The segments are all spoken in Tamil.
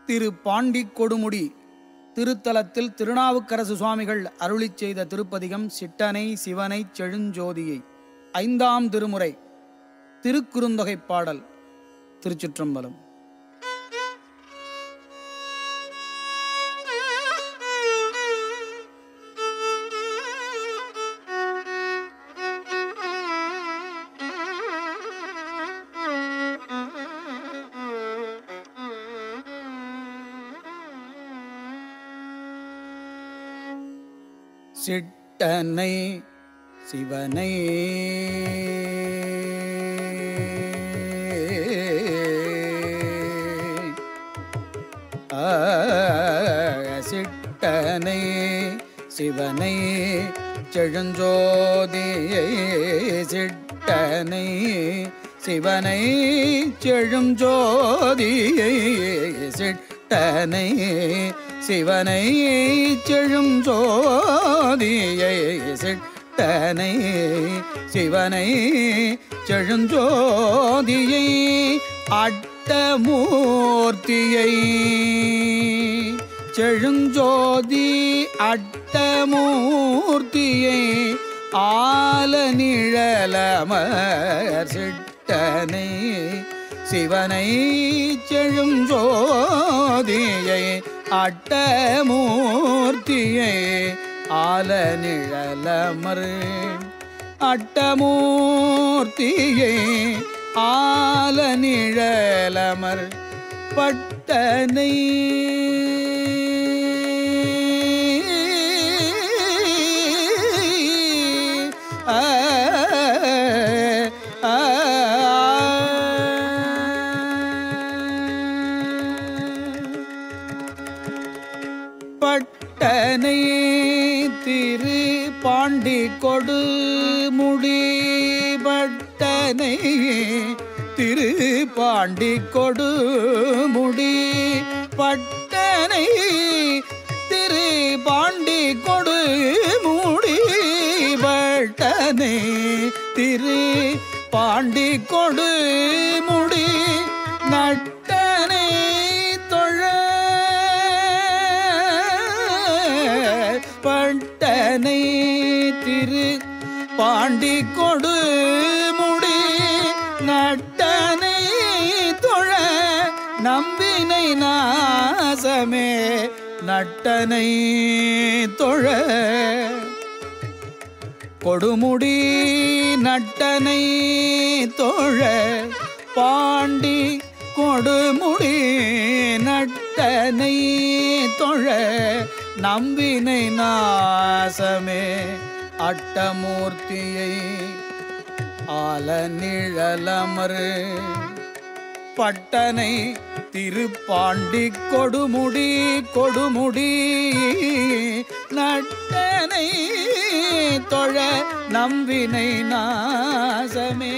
திரு பாண்டி கொடுமுடி திருத்தலத்தில் திருநாவுக்கரசு சுவாமிகள் அருளிச் செய்த திருப்பதிகம் சிட்டனை சிவனை செழுஞ்சோதியை ஐந்தாம் திருமுறை திருக்குறுந்தொகை பாடல் திருச்சிற்றம்பலம் சிட்டனை சிவனை ஆ, சிட்டனை சிவனை செழுஞ்சோதியை சிட்டனை சிவனை செழுஞ்சோதியை சிட்டனை சிவனை செழுஞ்சோதியை சிட்டனை சிவனை செழுஞ்சோதியை அட்டமூர்த்தியை செழுஞ்சோதி அட்டமூர்த்தியை ஆல நிழலமர் சிட்டனை சிவனை செழுஞ்சோதியை அட்டமூர்த்தியை ஆல நிழலமர் அட்டமூர்த்தியை ஆல நிழலமர் பட்டனை ஆ, ஆ, பட்டனை திரு பாண்டி கொடு முடி பட்டனை திரு பாண்டி கொடு முடி பட்டனை திரு பாண்டி கொடு முடி பட்டனை திரு பாண்டி கொடு முடி நட்டனை தொழ பட்டனை திரு பாண்டி கொடு முடி நட்டனை தொழ நம்பினை நாசமே நட்டனை தொழ கொடுமுடி நட்டனை தோழ பாண்டி கொடுமுடி நட்டனை தொழ நம்பினை நாசமே அட்டமூர்த்தியை ஆல நிழலமரு பட்டனை திருப்பாண்டி கொடுமுடி கொடுமுடி நட்டனை தொழ நம்பினை நாசமே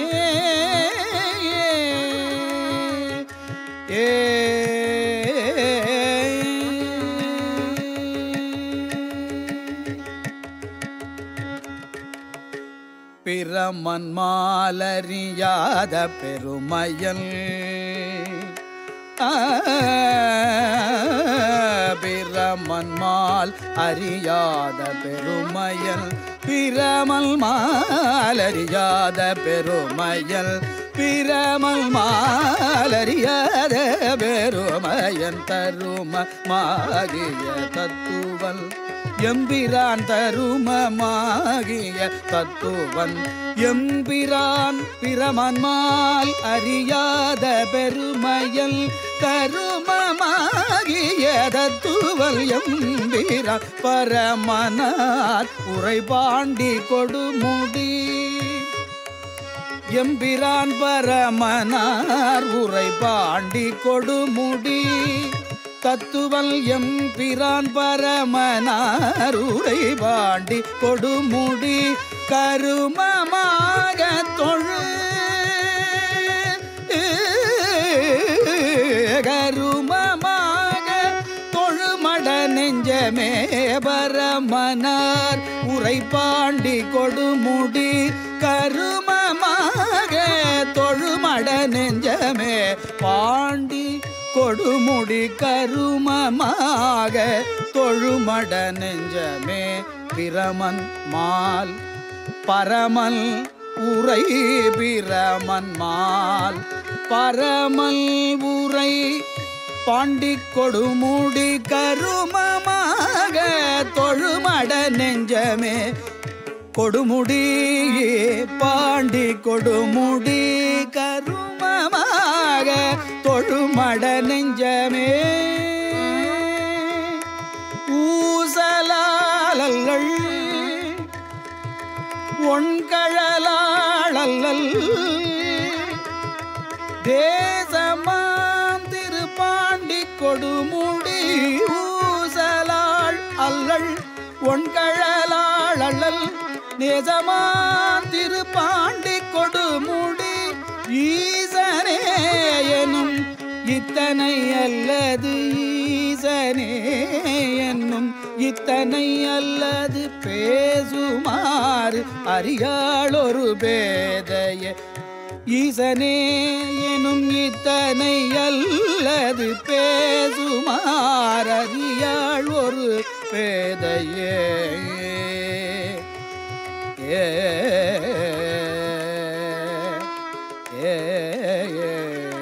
ஏ பிரமன் மாலறியாத பெருமையல் ஆ, பிரமன் மால் அறியாத பெருமையல் பிரமல் மால் அறியாத பெருமையல் பிரமல் மால் அறியாத பெருமையன் தரும மாகிய தத்துவல் எம்பிரான் தருமமாகிய தத்துவன் எம்பிரான் பிரமன்மால் அறியாத பெருமையல் கருமமாகிய தத்துவல் எம்பிரான் பரமனார் உரைபாண்டி கொடுமுடி எம்பிரான் பரமனார் உரை பாண்டி கொடுமுடி தத்துவல் எம்பிரான் பரமனார் உரை பாண்டி கொடுமுடி கருமமாக தொழு கருமமாக தொழுமட நெஞ்சமே பரமனார் உரை பாண்டி கொடுமுடி கருமமாக தொழுமட நெஞ்சமே பாண்டி கொடுமுடி கொடுமுடி கருமமாக தொழுமட நெஞ்சமே பிரமன் மால் பரமல் உரை பிரமன் மால் பரமல் உரை பாண்டி கொடுமுடி கருமமாக தொழுமட நெஞ்சமே கொடுமுடி பாண்டி கொடுமுடி கருமமாக தொழுமட நெஞ்சமே ஊசலாளல் ஒண்கழலாளல் தேசமாம் திருப்பாண்டி கொடுமுடி ஊசலாள் அல்லள் ஒண்கழலாள் அல்லல் நேசமாம் திருப்பாண்டி கொடுமுடி ஈசனே எனும் இத்தனை அல்லது ஈசனே என்னும் இத்தனை அல்லது பேசுமாறு அறியாளொரு பேதைய ஈசனே எனும் இத்தனை அல்லது பேசுமாறு அறியாள் ஒரு பேதையே ஏ ஏ ஏ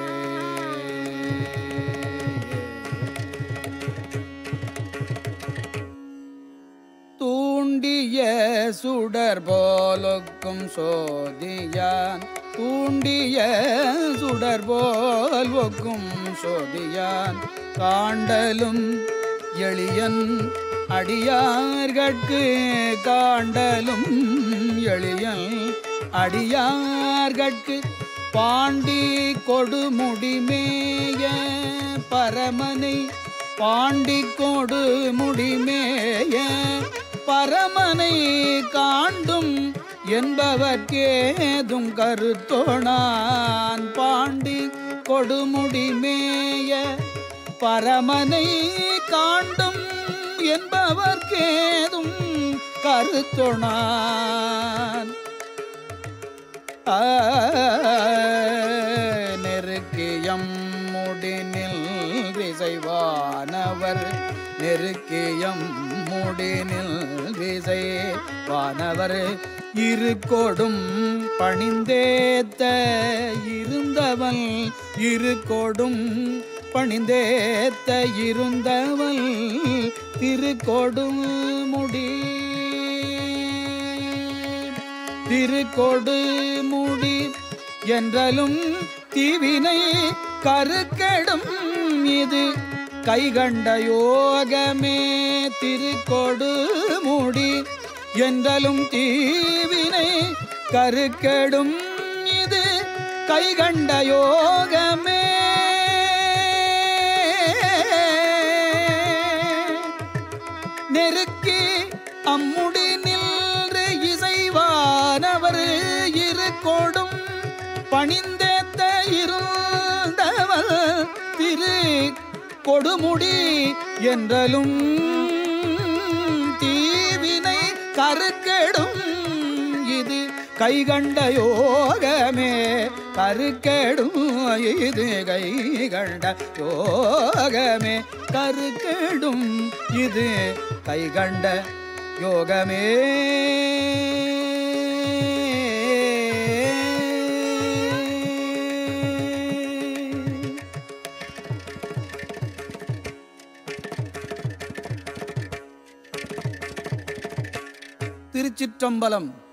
தூண்டிய சுடர் போலொக்கும் சோதியான் தூண்டிய சுடர் போல் ஒக்கும் சோதியான் காண்டலும் எளியன் அடியார்கட்கு காண்டலும் எளியன் அடியார்கட்கு பாண்டி கொடுமுடிமேய பரமனை பாண்டி கொடுமுடிமேய பரமனை காண்டும் என்பவர்க்கேதும் கருத்தோணான் பாண்டி கொடுமுடிமேய பரமனை காண்டும் என்பவர்க்கேதும் கருத்தொணான் ஆ, நெருக்கியம் முடினில் விசைவானவர் நெருக்கியம் முடினில் விசைவானவர் இருக்கொடும் பணிந்தேத்த இருந்தவன் இருக்கொடும் பணிந்தேத்த இருந்தவள் திருக்கொடும் முடி திருக்கொடு முடி என்றலும் தீவினை கருக்கெடும் இது கைகண்ட யோகமே திருக்கொடு முடி என்றலும் தீவினை கருக்கெடும் இது கைகண்ட யோகமே நெருக்கி அம்முடி நின்று இசைவானவர் இருக்கோடும் பணிந்தேத்த இருந்தவர் திரு கொடுமுடி என்றலும் தீவினை கருக்கெடும் இது கைகண்ட யோகமே கருக்கெடும் இது கைகண்ட யோகமே கருக்கெடும் இது கைகண்ட யோகமே திருச்சிற்றம்பலம்